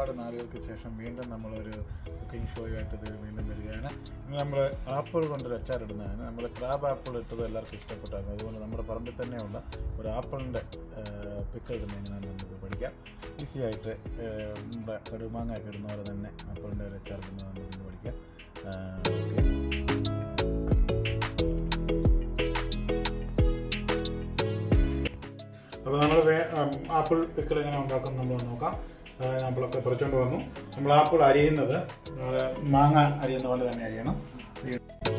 ഒരുപാട് നാളുകൾക്ക് ശേഷം വീണ്ടും നമ്മളൊരു കുക്കിംഗ് ഷോയുമായിട്ട് ഇത് വീണ്ടും വരികയാണ് ഇന്ന് നമ്മൾ ആപ്പിൾ കൊണ്ടൊരു അച്ചാറിടുന്നതാണ് നമ്മൾ ക്രാബ് ആപ്പിൾ ഇട്ടത് എല്ലാവർക്കും ഇഷ്ടപ്പെട്ടായിരുന്നു അതുകൊണ്ട് നമ്മുടെ പറമ്പിൽ തന്നെയുള്ള ഒരു ആപ്പിളിൻ്റെ പിക്കൽ ഇടുന്ന എങ്ങനെയാണെന്ന് നമുക്ക് പഠിക്കാം ഈസി ആയിട്ട് ഏഹ്, നമ്മുടെ കടുമാങ്ങയൊക്കെ ഇടുന്ന പോലെ തന്നെ ആപ്പിളിൻ്റെ ഒരു അച്ചാർ ഇടുന്നത് നമുക്ക് പഠിക്കാം ഓക്കെ അപ്പോൾ നമ്മൾ ആപ്പിൾ പിക്കിൾ എങ്ങനെ ഉണ്ടാക്കും നമ്മൾ നോക്കാം അതായത് നമ്മളൊക്കെ പറിച്ചുകൊണ്ട് വന്നു നമ്മൾ ആപ്പിൾ അരിയുന്നത് നമ്മൾ മാങ്ങ അരിയുന്ന പോലെ തന്നെ അരിയണം ഈ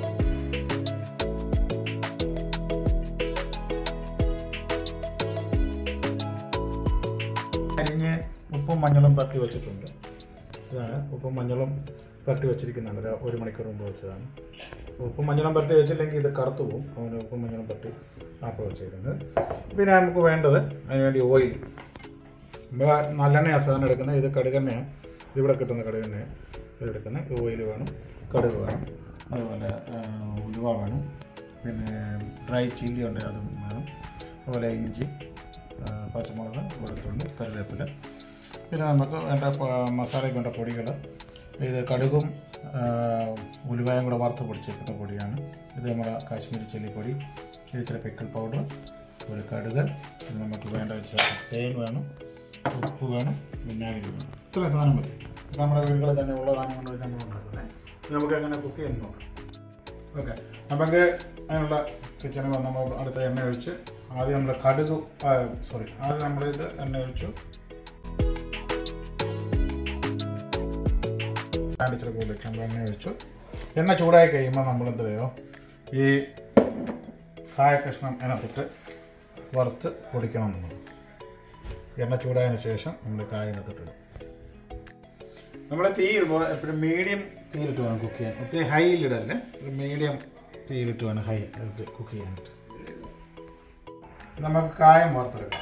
അരിഞ്ഞ് ഉപ്പും മഞ്ഞളും പരട്ടി വെച്ചിട്ടുണ്ട് ഇതാണ് ഉപ്പും മഞ്ഞളും പരട്ടി വെച്ചിരിക്കുന്നതാണ് ഒരു ഒരു മണിക്കൂർ മുമ്പ് വെച്ചതാണ് ഉപ്പും മഞ്ഞളും പരട്ടി വെച്ചില്ലെങ്കിൽ ഇത് കറുത്തു പോകും അതുകൊണ്ട് ഉപ്പും മഞ്ഞളും പരട്ടി ആപ്പിൾ വെച്ചിരിക്കുന്നത് പിന്നെ നമുക്ക് വേണ്ടത് അതിനുവേണ്ടി ഓയിൽ നമ്മൾ നല്ലെണ്ണയാണ് സാധനം എടുക്കുന്നത് ഇത് കടുകെണ്ണയാണ് ഇതിവിടെ കിട്ടുന്ന കടുകെണ്ണയാണ് ഇത് എടുക്കുന്നത് ഓയിൽ വേണം കടുക് വേണം അതുപോലെ ആ, ഉലുവ വേണം പിന്നെ ഡ്രൈ ചില്ലി ഉണ്ട് അതും വേണം അതുപോലെ ഇഞ്ചി ആ, പച്ചമുളക് വെളുത്തുള്ളി കറിവേപ്പില പിന്നെ നമുക്ക് വേണ്ട പ- മസാലയ്ക്ക് വേണ്ട പൊടികൾ ഇത് കടുകും ആ, ഉലുവയും കൂടെ വറുത്ത് പൊടിച്ചേക്കുന്ന പൊടിയാണ് ഇത് നമ്മുടെ കാശ്മീരി ചില്ലിപ്പൊടി ഇത് ഇച്ചിരി പിക്കിൾ പൗഡർ ഒരു കടുക് പിന്നെ നമുക്ക് വേണ്ട വെച്ചാൽ തേൻ വേണം ഉപ്പ് വേണം വിനാഗിരി വേണം ഇത്രയും സാധനം മതി ഇത് നമ്മുടെ വീടുകളിൽ തന്നെ ഉള്ള സാധനം കൊണ്ട് നമ്മൾ ഉണ്ടാക്കുന്നത് ഇത് നമുക്ക് എങ്ങനെ കുക്ക് ചെയ്യുന്ന നോക്കാം ഓക്കെ നമുക്ക് അതിനുള്ള കിച്ചണിൽ വന്ന് നമ്മൾ അടുത്ത എണ്ണ ഒഴിച്ച് ആദ്യം നമ്മൾ കടുക് സോറി ആദ്യം നമ്മളിത് എണ്ണ ഒഴിച്ചു കാണിച്ചിട്ട് കൂടുതൽ നമ്മൾ എണ്ണ ഒഴിച്ചു എണ്ണ ചൂടായി കഴിയുമ്പോൾ നമ്മൾ എന്ത് ചെയ്യോ ഈ കായ കഷ്ണം അതിനകത്തിട്ട് വറുത്ത് പൊടിക്കണം നമ്മൾ എണ്ണ ചൂടായതിനു ശേഷം നമ്മൾ കായ അതിനകത്തിട്ടിടും നമ്മൾ തീ ഇടുമ്പോൾ എപ്പോഴും മീഡിയം തീയിലിട്ട് വേണം കുക്ക് ചെയ്യാൻ ഒത്തിരി ഹൈയിലിടല്ലേ ഒരു മീഡിയം തീയിലിട്ട് വേണം ഹൈ ഇത് കുക്ക് ചെയ്യാനായിട്ട് നമുക്ക് കായം വറുത്തെടുക്കാം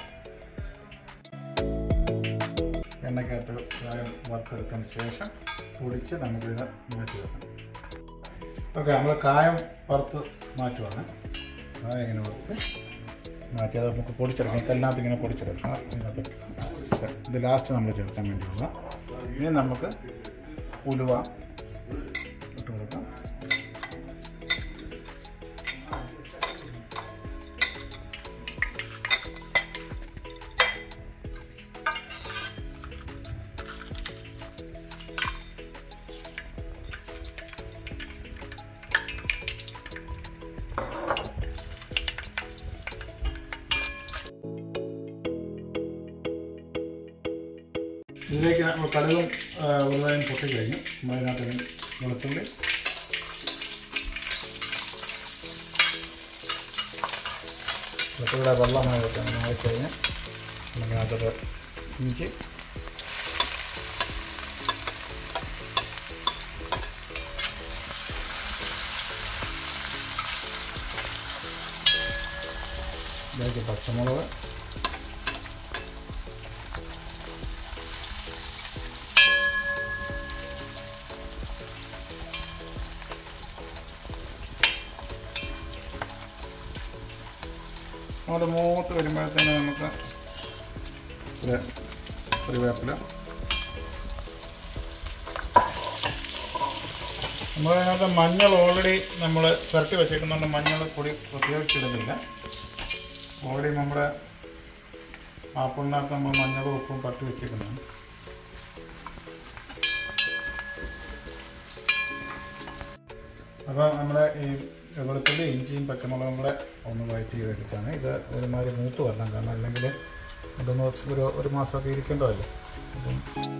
എണ്ണയ്ക്കകത്ത് കായം വറുത്തെടുത്തതിന് ശേഷം പൊടിച്ച് നമുക്കിത് മാറ്റി വെക്കണം ഓക്കെ നമ്മൾ കായം വറുത്ത് മാറ്റുവാണ് കായം ഇങ്ങനെ വറുത്ത് മാറ്റി അത് നമുക്ക് പൊടിച്ചെടുക്കാം ഈ കല്ലിനകത്ത് ഇങ്ങനെ പൊടിച്ചെടുക്കാം ഇതിനകത്ത് ഇത് ലാസ്റ്റ് നമ്മൾ ചേർക്കാൻ വേണ്ടിയുള്ള ഇനി നമുക്ക് ഉലുവ ഇട്ട് കൊടുക്കാം ഇതിലേക്ക് നമ്മൾ കടുകും ആ, ഉലുവയും പൊട്ടിക്കഴിഞ്ഞു നമ്മൾ അതിനകത്ത് വെളുത്തുള്ളി വെളുത്തുള്ളിയുടെ വെള്ളമായി വെച്ചാൽ മാറിക്കഴിഞ്ഞ് നമുക്കതിനകത്തോട്ട് ഇഞ്ചി ഇതിലേക്ക് പച്ചമുളക് അങ്ങോട്ട് മൂത്ത് വരുമ്പോഴത്തേന് നമുക്ക് ഒരു ഒരു വേപ്പില നമ്മളതിനകത്ത് മഞ്ഞൾ ഓൾറെഡി നമ്മൾ പുരട്ടി വെച്ചേക്കുന്നുണ്ട് മഞ്ഞൾ പൊടി ഉപയോഗിച്ചിടുന്നില്ല ഓൾറെഡി നമ്മുടെ ആപ്പിളിനകത്ത് നമ്മൾ മഞ്ഞളും ഉപ്പും പട്ടി വെച്ചേക്കുന്നതാണ് അപ്പോൾ നമ്മുടെ ഈ വെളുത്തുള്ളി ഇഞ്ചിയും പച്ചമുളകും കൂടെ ഒന്ന് വയറ്റ് ചെയ്തെടുത്താണ് ഇത് ഒരുമാതിരി മൂത്ത് വരണം കാരണം അല്ലെങ്കിൽ ഇതൊന്ന് ഒരു ഒരു മാസമൊക്കെ ഇരിക്കേണ്ടതല്ലേ അപ്പം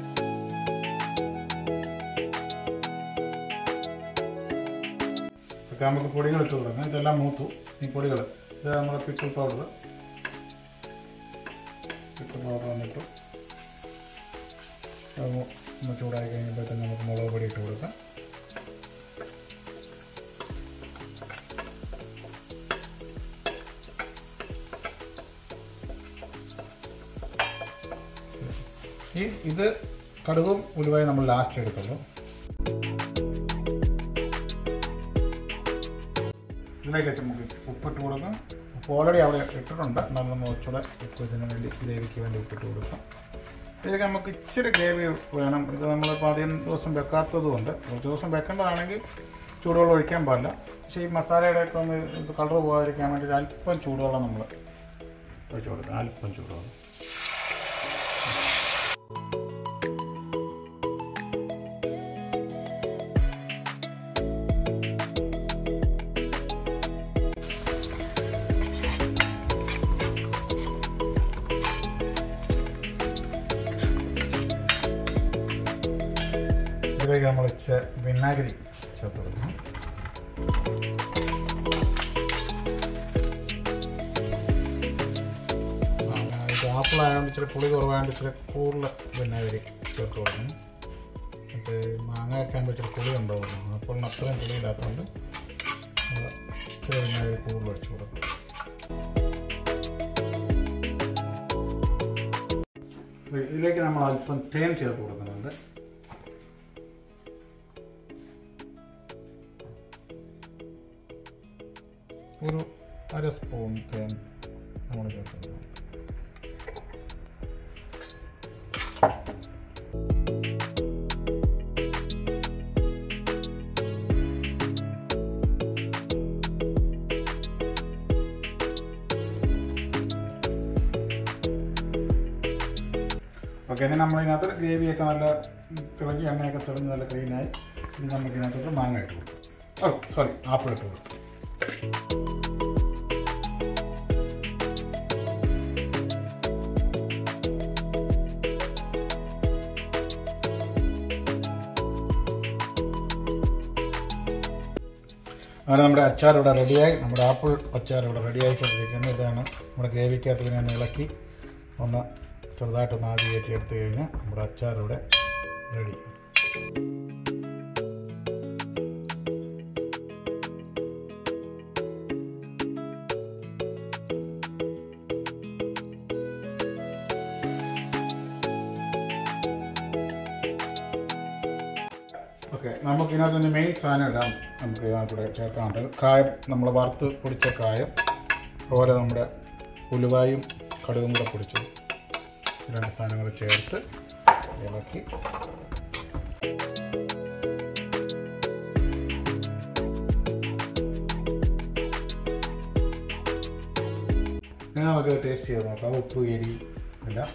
ഒക്കെ നമുക്ക് പൊടികൾ ഇട്ട് കൊടുക്കാം ഇതെല്ലാം മൂത്തു ഈ പൊടികൾ ഇത് നമ്മുടെ പിക്കിൾ പൗഡർ പിക്കിൾ പൗഡർ വന്നിട്ടു അത് ഒന്ന് ചൂടായി കഴിയുമ്പോഴത്തേക്ക് നമുക്ക് മുളക് പൊടി ഇട്ട് കൊടുക്കാം ഈ ഇത് കടുകും ഉലുവയും നമ്മൾ ലാസ്റ്റ് എടുത്തുള്ളൂ ഇതിലേക്ക് വെച്ച് നമുക്ക് ഉപ്പിട്ട് കൊടുക്കാം ഉപ്പ് ഓൾറെഡി അവിടെ ഇട്ടിട്ടുണ്ട് എന്നാലും നമ്മൾ കുറച്ചുകൂടെ ഉപ്പ് ഇതിന് വേണ്ടി ഗ്രേവിക്ക് വേണ്ടി ഉപ്പിട്ട് കൊടുക്കാം ഇതിലേക്ക് നമുക്ക് ഇച്ചിരി ഗ്രേവി വേണം ഇത് നമ്മളിപ്പോൾ അധികം ദിവസം വെക്കാത്തത് കൊണ്ട് കുറച്ച് ദിവസം വെക്കേണ്ടതാണെങ്കിൽ ചൂടുവെള്ളം ഒഴിക്കാൻ പാടില്ല പക്ഷേ ഈ മസാലയുടെ ഒക്കെ ഒന്ന് ഇത് കളർ പോകാതിരിക്കാൻ വേണ്ടി അല്പം ചൂടുവെള്ളം നമ്മൾ ഒഴിച്ചു കൊടുക്കണം അല്പം ചൂടുവെള്ളം ഇതിലേക്ക് നമ്മൾ ഇച്ചിരി വിനാഗിരി ചേർത്ത് കൊടുക്കണം ആ, ഇത് ആപ്പിൾ ആയതുകൊണ്ട് ഇച്ചിരി പുളി കുറവായതുകൊണ്ട് ഇച്ചിരി കൂടുതൽ വിനാഗിരി ചേർത്ത് കൊടുക്കണം മറ്റേ മാങ്ങയൊക്കെ ആകുമ്പോൾ ഇച്ചിരി പുളി ഉണ്ടാവുമല്ലോ ആപ്പിളിന് അത്രയും പുളി ഇല്ലാത്തതുകൊണ്ട് നമ്മൾ ഇച്ചിരി വിനാഗിരി കൂടുതൽ ഒഴിച്ച് കൊടുക്കണം ഇതിലേക്ക് നമ്മൾ അല്പം തേൻ ചേർത്ത് കൊടുക്കുന്നുണ്ട് ഒരു അര സ്പൂൺ തേൻ നമ്മൾ ചേർക്കുന്നത് ഓക്കെ ഇനി നമ്മളിതിനകത്ത് ഗ്രേവിയൊക്കെ നല്ല തിളങ്ങി എണ്ണയൊക്കെ തെളിഞ്ഞ് നല്ല ക്ലീനായി ഇനി നമുക്ക് ഇതിനകത്തോട്ട് മാങ്ങ ഇട്ട് കൊടുക്കും ഓ സോറി ആപ്പിൾ ഇട്ട് കൊടുക്കും അങ്ങനെ നമ്മുടെ അച്ചാർ ഇവിടെ റെഡിയായി നമ്മുടെ ആപ്പിൾ അച്ചാർ ഇവിടെ റെഡിയായി കൊണ്ടിരിക്കുന്നു ഇതാണ് നമ്മുടെ ഗ്രേവിക്കകത്ത് ഇതിനെ ഒന്ന് ഇളക്കി ഒന്ന് ചെറുതായിട്ടൊന്ന് ആദ്യം കയറ്റി എടുത്തു കഴിഞ്ഞാൽ നമ്മുടെ അച്ചാർ ഇവിടെ റെഡി ഓക്കെ നമുക്ക് ഇതിനകത്ത് മെയിൻ സാധനം ഇടാം നമുക്ക് ഇതിനകത്തൂടെ ചേർക്കാനുണ്ട് കായം നമ്മൾ വറുത്ത് പൊടിച്ച കായം അതുപോലെ നമ്മുടെ ഉലുവായും കടുകും കൂടെ പൊടിച്ചത് ഈ രണ്ട് സാധനങ്ങൾ ചേർത്ത് ഇളക്കി ഇനി നമുക്ക് ടേസ്റ്റ് ചെയ്ത് നോക്കാം ഉപ്പ് എരി എല്ലാം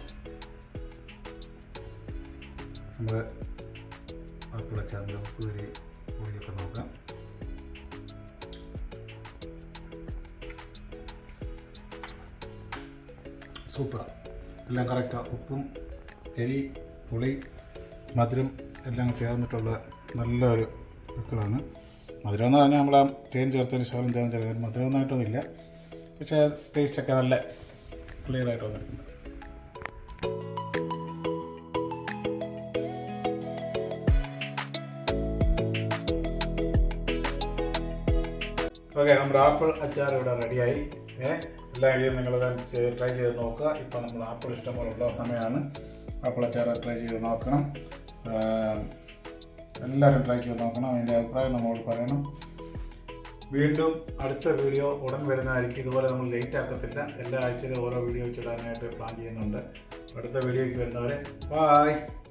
നമ്മൾ ആപ്പിൾ അച്ചാറിൻ്റെ ഉപ്പ് എരി പൊടിയൊക്കെ നോക്കാം സൂപ്പർ എല്ലാം കറക്റ്റാണ് ഉപ്പും എരി പുളി മധുരം എല്ലാം ചേർന്നിട്ടുള്ള നല്ലൊരു പിക്കിളാണ് മധുരം എന്ന് പറഞ്ഞാൽ നമ്മൾ ആ തേൻ ചേർത്തതിന് ശകലം തേൻ ചേർത്തതിന് മധുരമൊന്നായിട്ടൊന്നും ഇല്ല പക്ഷേ ടേസ്റ്റൊക്കെ നല്ല ക്ലിയർ ആയിട്ട് വന്നിട്ടുണ്ട് ഓക്കെ നമ്മുടെ ആപ്പിൾ അച്ചാർ ഇവിടെ റെഡിയായി ഏ എല്ലാ ഐഡിയയും നിങ്ങൾ ട്രൈ ചെയ്ത് നോക്കുക ഇപ്പം നമ്മൾ ആപ്പിൾ ഇഷ്ടംപോലെ ഉള്ള സമയമാണ് ആപ്പിൾ അച്ചാർ ട്രൈ ചെയ്ത് നോക്കണം ആ, എല്ലാവരും ട്രൈ ചെയ്ത് നോക്കണം അതിൻ്റെ അഭിപ്രായം നമ്മളോട് പറയണം വീണ്ടും അടുത്ത വീഡിയോ ഉടൻ വരുന്നതായിരിക്കും ഇതുപോലെ നമ്മൾ ലേറ്റ് ആക്കത്തില്ല എല്ലാ ആഴ്ചയിലും ഓരോ വീഡിയോ വെച്ചിടാനായിട്ട് പ്ലാൻ ചെയ്യുന്നുണ്ട് അടുത്ത വീഡിയോയ്ക്ക് വരുന്നവരെ ബായ്